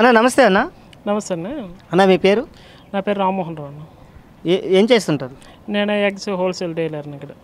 అన్న నమస్తే అన్న నమస్తే అండి అన్న మీ పేరు నా పేరు రామ్మోహన్ రావు అన్న ఏ ఏం చేస్తుంటారు నేను ఎగ్స్ హోల్సేల్ డీలర్ని ఇక్కడ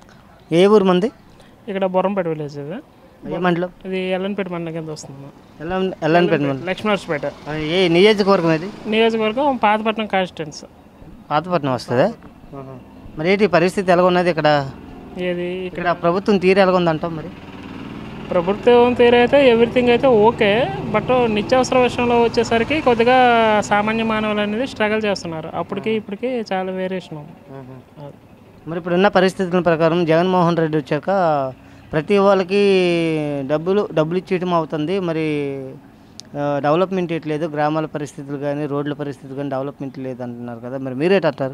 ఏ ఊరు మంది ఇక్కడ బొరంపేట విలేజ్ ఇది ఏ మండలం ఇది ఎల్లన్పేట మండలం కింద వస్తుంది ఎలా ఎల్లంపేట మండలం లక్ష్మీనర్స్పేట ఆ, ఏ నియోజకవర్గం ఇది నియోజకవర్గం పాతపట్నం కాన్స్టిట్యున్సీ పాతపట్నం వస్తుందా మరి ఏంటి పరిస్థితి ఎలా ఉన్నది ఇక్కడ ఏది ఇక్కడ ప్రభుత్వం తీరు ఎలా ఉందంటాం మరి ప్రభుత్వం తీరు అయితే ఎవ్రీథింగ్ అయితే ఓకే బట్ నిత్యావసర విషయంలో వచ్చేసరికి కొద్దిగా సామాన్య మానవులు అనేది స్ట్రగల్ చేస్తున్నారు అప్పటికి ఇప్పటికి చాలా వేరియేషన్ ఉంది అది. మరి ఇప్పుడున్న పరిస్థితుల ప్రకారం జగన్మోహన్ రెడ్డి వచ్చాక ప్రతి వాళ్ళకి డబ్బులు డబ్బులు ఇచ్చేయటం అవుతుంది మరి ఆ, డెవలప్మెంట్ ఇట్లేదు గ్రామాల పరిస్థితులు కానీ రోడ్ల పరిస్థితులు కానీ డెవలప్మెంట్ లేదు అంటున్నారు కదా మరి మీరేటంటారు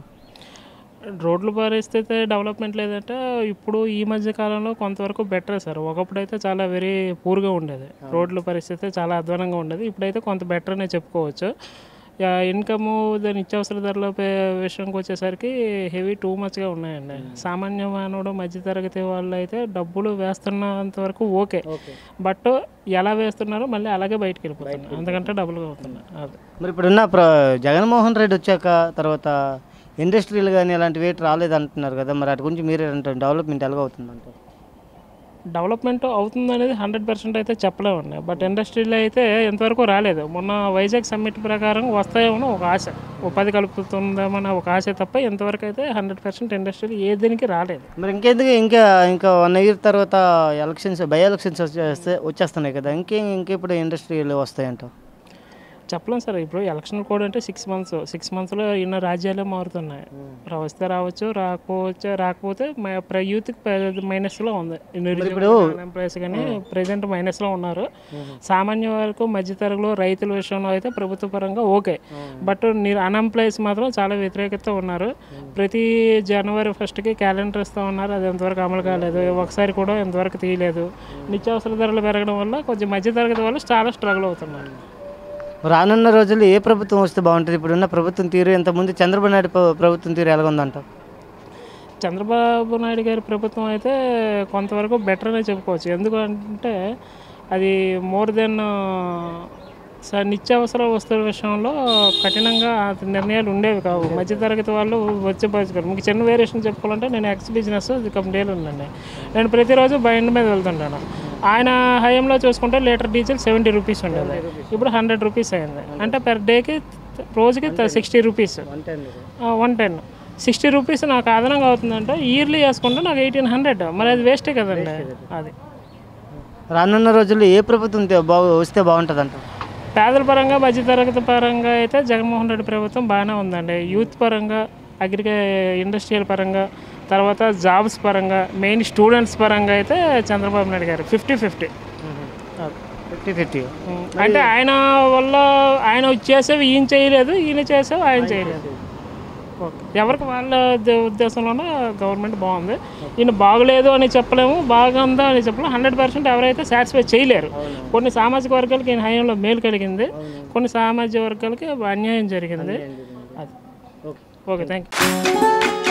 రోడ్ల పరిస్థితి డెవలప్మెంట్ లేదంటే ఇప్పుడు ఈ మధ్య కాలంలో కొంతవరకు బెటర్ సార్ ఒకప్పుడు అయితే చాలా వెరీ పూర్గా ఉండేది రోడ్ల పరిస్థితి చాలా అధ్వానంగా ఉండేది ఇప్పుడైతే కొంత బెటర్ అనే చెప్పుకోవచ్చు ఇన్కమ్ నిత్యావసర ధరల పే- విషయంకి వచ్చేసరికి హెవీ టూ మచ్గా ఉన్నాయండి సామాన్య మానవుడు మధ్యతరగతి వాళ్ళు అయితే డబ్బులు వేస్తున్నంత వరకు ఓకే బట్ ఎలా వేస్తున్నారో మళ్ళీ అలాగే బయటికి వెళ్ళిపోతున్నారు అందుకంటే డబ్బులు అవుతున్నాయి అది మరి ఇప్పుడున్న ప్ర జగన్మోహన్ రెడ్డి వచ్చాక తర్వాత ఇండస్ట్రీలు కానీ అలాంటివి ఏటి రాలేదు అంటున్నారు కదా మరి వాటి గురించి మీరే అంటారు డెవలప్మెంట్ ఎలాగ అవుతుంది అంటారు డెవలప్మెంట్ అవుతుంది అనేది హండ్రెడ్ పర్సెంట్ అయితే చెప్పలేమండి బట్ ఇండస్ట్రీలో అయితే ఎంతవరకు రాలేదు మొన్న వైజాగ్ సమ్మిట్ ప్రకారం వస్తాయేమో ఒక ఆశ ఉపాధి కలుపుతుందామని ఒక ఆశ తప్ప ఎంతవరకు అయితే హండ్రెడ్ పర్సెంట్ ఇండస్ట్రీలు ఏ దీనికి రాలేదు మరి ఇంకెందుకు ఇంకా ఇంకా వన్ ఇయర్ తర్వాత ఎలక్షన్స్ బై ఎలక్షన్స్ వచ్చేస్తే వచ్చేస్తున్నాయి కదా ఇంకేం ఇంకెప్పుడు ఇండస్ట్రీలు వస్తాయంట చెప్పలేం సార్ ఇప్పుడు ఎలక్షన్ కోడ్ అంటే సిక్స్ మంత్స్ సిక్స్ మంత్స్లో ఎన్నో రాజ్యాలే మారుతున్నాయి రా- వస్తే రావచ్చు రాకపోవచ్చు రాకపోతే యూత్కి మైనస్లో ఉంది ఎంప్లాయీస్ కానీ ప్రజెంట్ మైనస్లో ఉన్నారు సామాన్య వరకు మధ్యతరగతిలో రైతుల విషయంలో అయితే ప్రభుత్వ పరంగా ఓకే బట్ అన్ఎంప్లాయీస్ మాత్రం చాలా వ్యతిరేకత ఉన్నారు ప్రతి జనవరి ఫస్ట్కి క్యాలెండర్ ఇస్తూ ఉన్నారు అది ఎంతవరకు అమలు కాలేదు ఒకసారి కూడా ఎంతవరకు తీయలేదు నిత్యావసర ధరలు పెరగడం వల్ల కొంచెం మధ్యతరగతి వాళ్ళు చాలా స్ట్రగుల్ అవుతున్నారు రానున్న రోజుల్లో ఏ ప్రభుత్వం వస్తే బాగుంటుంది ఇప్పుడున్న ప్రభుత్వం తీరు ఇంతకుముందు చంద్రబాబు నాయుడు ప్ర- ప్రభుత్వం తీరు ఎలా ఉందంట చంద్రబాబు నాయుడు గారి ప్రభుత్వం అయితే కొంతవరకు బెటర్ అనే చెప్పుకోవచ్చు ఎందుకంటే అది మోర్ దెన్ స- నిత్యావసర వస్తువుల విషయంలో కఠినంగా ఆ నిర్ణయాలు ఉండేవి కావు మధ్యతరగతి వాళ్ళు వచ్చే బతుకారు మీకు చిన్న వేరియేషన్ చెప్పుకోవాలంటే నేను ఎక్స్ బిజినెస్ కంపెనీలు ఉందండి నేను ప్రతిరోజు బండి మీద వెళ్తుంటాను ఆయన హయాంలో చూసుకుంటే లీటర్ డీజిల్ సెవెంటీ రూపీస్ ఉండేది ఇప్పుడు హండ్రెడ్ రూపీస్ అయింది అంటే పెర్ డేకి రోజుకి sixty rupees one ten sixty rupees నాకు అదనంగా అవుతుందంటే ఇయర్లీ వేసుకుంటే నాకు ఎయిటీన్ హండ్రెడ్ మరి అది వేస్టే కదండి అది రానున్న రోజుల్లో ఏ ప్రభుత్వం తే- బాగు వస్తే బాగుంటుంది అంట పేదల పరంగా మధ్యతరగతి పరంగా అయితే జగన్మోహన్ రెడ్డి ప్రభుత్వం బాగానే ఉందండి యూత్ పరంగా అగ్రిక ఇండస్ట్రియల్ పరంగా తర్వాత జాబ్స్ పరంగా మెయిన్ స్టూడెంట్స్ పరంగా అయితే చంద్రబాబు నాయుడు గారు ఫిఫ్టీ ఫిఫ్టీ ఫిఫ్టీ ఫిఫ్టీ అంటే ఆయన వల్ల ఆయన చేసేవి ఈయన చేయలేదు ఈయన చేసేవి ఆయన చేయలేదు ఓకే ఎవరికి వాళ్ళ ఉద్దే- ఉద్దేశంలోనే గవర్నమెంట్ బాగుంది ఈయన బాగలేదు అని చెప్పలేము బాగుందా అని చెప్పలేము హండ్రెడ్ పర్సెంట్ ఎవరైతే సాటిస్ఫై చేయలేరు కొన్ని సామాజిక వర్గాలకి ఈయన హయాంలో మేలు కలిగింది కొన్ని సామాజిక వర్గాలకి అన్యాయం జరిగింది అది ఓకే థ్యాంక్ యూ